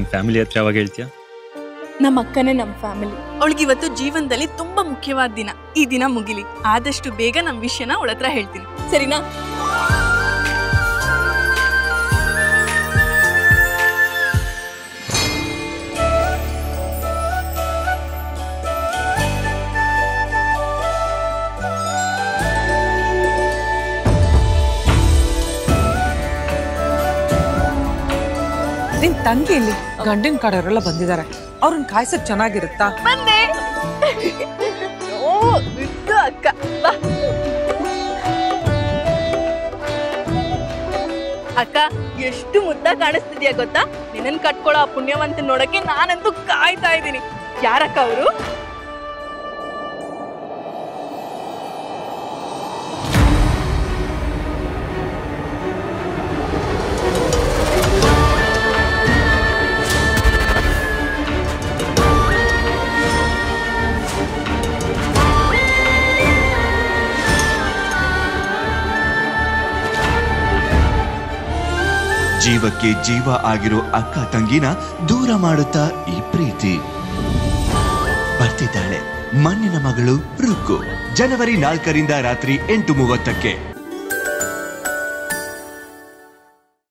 ನಿನ್ ಫ್ಯಾಮಿಲಿ ಹತ್ರ ಯಾವಾಗ ಹೇಳ್ತೀಯಾ ನಮ್ಮ ಅಕ್ಕನೇ ನಮ್ಮ ಫ್ಯಾಮಿಲಿ ಅವಳಿಗಿವತ್ತು ಜೀವನದಲ್ಲಿ ತುಂಬಾ ಮುಖ್ಯವಾದ ದಿನ ಈ ದಿನ ಮುಗಿಲಿ ಆದಷ್ಟು ಬೇಗ ನಮ್ ವಿಷಯನ ಅವಳ ಹತ್ರ ಹೇಳ್ತೀನಿ ಸರಿನಾ ನಿನ್ ತಂಗಿ ಇಲ್ಲಿ ಗಂಡಿನ ಕಡೆಯವರೆಲ್ಲ ಬಂದಿದ್ದಾರೆ ಅವ್ರನ್ನ ಕಾಯ್ಸಕ್ ಚೆನ್ನಾಗಿರುತ್ತಾ ಬಂದೆ ಓ ಬಿಟ್ಟು ಅಕ್ಕ ಬಾ ಅಕ್ಕ ಎಷ್ಟು ಮುದ್ದ ಕಾಣಿಸ್ತಿದ್ಯಾ ಗೊತ್ತಾ ನಿನ್ನನ್ ಕಟ್ಕೊಳ್ಳೋ ಆ ಪುಣ್ಯವಂತ ನೋಡಕ್ಕೆ ನಾನಂತೂ ಕಾಯ್ತಾ ಇದ್ದೀನಿ ಯಾರಕ್ಕ ಅವರು ಜೀವಕ್ಕೆ ಜೀವ ಆಗಿರೋ ಅಕ್ಕ ತಂಗಿನ ದೂರ ಮಾಡುತ್ತಾ ಈ ಪ್ರೀತಿ ಬರ್ತಿದ್ದಾಳೆ ಮಣ್ಣಿನ ಮಗಳು ರುಕ್ಕು ಜನವರಿ ನಾಲ್ಕರಿಂದ ರಾತ್ರಿ ಎಂಟು ಮೂವತ್ತಕ್ಕೆ